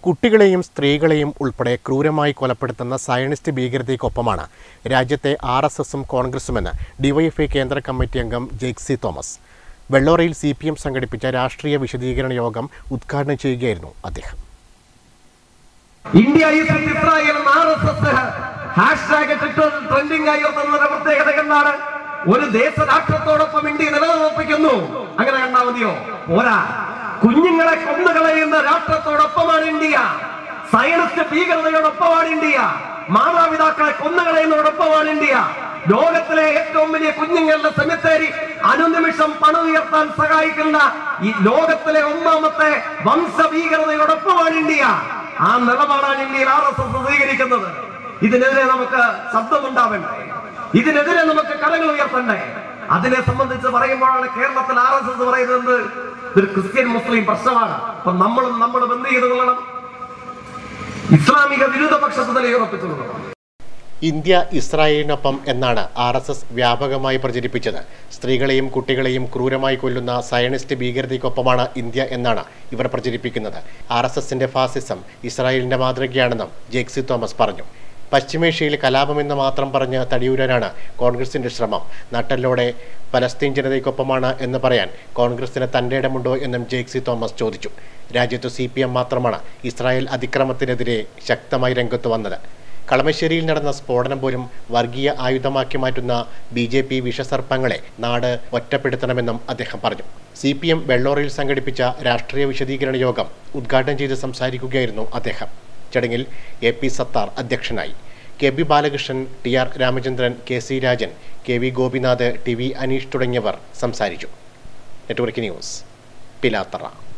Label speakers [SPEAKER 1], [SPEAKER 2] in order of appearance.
[SPEAKER 1] കുട്ടികളെയും സ്ത്രീകളെയും ഉൾപ്പെടെ ക്രൂരമായി കൊലപ്പെടുത്തുന്ന സയനിസ്റ്റ് ഭീകരതയ്ക്കൊപ്പമാണ് രാജ്യത്തെ ആർ എസ് എസും കോൺഗ്രസുമെന്ന് ഡിവൈഎഫ്ഐ കേന്ദ്ര കമ്മിറ്റി അംഗം ജെയ്ക്സി തോമസ് വെള്ളോറയിൽ സി പി എം സംഘടിപ്പിച്ച രാഷ്ട്രീയ വിശദീകരണ യോഗം ഉദ്ഘാടനം ചെയ്യുകയായിരുന്നു അദ്ദേഹം
[SPEAKER 2] ഇന്ത്യ ഈസ് വിത്ത് ഇസ്രായേൽ എന്ന ആർ എസ് എസ് ഹാഷ്ടാഗ് ട്വിറ്ററിൽ ട്രെൻഡിംഗ് ആയി വരുന്നതിന്റെ പ്രത്യേകത എന്താണ് ഒരു ദേശരാഷ്ട്രത്തോടൊപ്പം ഇന്ത്യ നിലനിർപ്പിക്കുന്നു അങ്ങനെ കണ്ടാ മതിയോ പോരാ കുഞ്ഞുങ്ങളെ കൊന്നുകളയുന്ന രാഷ്ട്രത്തോടൊപ്പമാണ് ഇന്ത്യ സയനിസ്റ്റ് ഭീകരതയോടൊപ്പമാണ് ഇന്ത്യ മാതാപിതാക്കളെ കൊന്നുകളയുന്നതോടൊപ്പമാണ് ഇന്ത്യ ലോകത്തിലെ ഏറ്റവും വലിയ കുഞ്ഞുങ്ങളുടെ സെമിത്തേരി അനുനിമിഷം പണുയർത്താൻ സഹായിക്കുന്ന ഈ ലോകത്തിലെ ഒന്നാമത്തെ വംശഭീകരതയോടൊപ്പമാണ് ഇന്ത്യ ആ നിലപാടാണ് ഇന്ത്യയിൽ ആർ എസ് എസ് സ്വീകരിക്കുന്നത് ഇതിനെതിരെ നമുക്ക് ശബ്ദമുണ്ടാവണ്ടേ ഇതിനെതിരെ നമുക്ക് കരങ്ങൾ ഉയർത്തണ്ടേ അതിനെ സംബന്ധിച്ച് പറയുമ്പോഴാണ് കേരളത്തിൽ ആർ എസ് എസ് പറയുന്നത് ഇതൊരു ക്രിസ്ത്യൻ മുസ്ലിം പ്രശ്നമാണ് അപ്പൊ നമ്മളും നമ്മളും എന്ത് ചെയ്തു കൊള്ളണം ഇസ്ലാമിക വിരുദ്ധ പക്ഷത്ത് നിലയുറപ്പിച്ചു കൊള്ളണം
[SPEAKER 1] ഇന്ത്യ ഇസ്രായേലിനൊപ്പം എന്നാണ് ആർ എസ് എസ് വ്യാപകമായി പ്രചരിപ്പിച്ചത് സ്ത്രീകളെയും കുട്ടികളെയും ക്രൂരമായി കൊല്ലുന്ന സയനിസ്റ്റ് ഭീകരതയ്ക്കൊപ്പമാണ് ഇന്ത്യ എന്നാണ് ഇവർ പ്രചരിപ്പിക്കുന്നത് ആർ എസ് എസിന്റെ ഫാസിസം ഇസ്രായേലിന്റെ മാതൃകയാണെന്നും ജെക്സി തോമസ് പറഞ്ഞു പശ്ചിമേഷ്യയിൽ കലാപമെന്ന് മാത്രം പറഞ്ഞ് തടിയൂരാനാണ് കോൺഗ്രസിന്റെ ശ്രമം നട്ടല്ലോടെ പലസ്തീൻ ജനതയ്ക്കൊപ്പമാണ് എന്ന് പറയാൻ കോൺഗ്രസിന് തന്റെ ഇടമുണ്ടോ എന്നും ജെക്സി തോമസ് ചോദിച്ചു രാജ്യത്തു സി പി എം മാത്രമാണ് ഇസ്രായേൽ അതിക്രമത്തിനെതിരെ ശക്തമായി രംഗത്ത് വന്നത് കളമശ്ശേരിയിൽ നടന്ന സ്ഫോടനം പോലും വർഗീയ ആയുധമാക്കി മാറ്റുന്ന ബി ജെ പി വിഷസർപ്പങ്ങളെ നാട് ഒറ്റപ്പെടുത്തണമെന്നും അദ്ദേഹം പറഞ്ഞു സി പി എം വെള്ളോറയിൽ സംഘടിപ്പിച്ച രാഷ്ട്രീയ വിശദീകരണ യോഗം ഉദ്ഘാടനം ചെയ്ത് സംസാരിക്കുകയായിരുന്നു അദ്ദേഹം ചടങ്ങിൽ എ പി സത്താർ അധ്യക്ഷനായി K B Balakrishnan T R Ramachandran K C Rajan K V Gopinath T V Aneesh തുടങ്ങിയവർ സംസാരിച്ചു നെറ്റ്വർക്ക് ന്യൂസ് പിലാത്തറ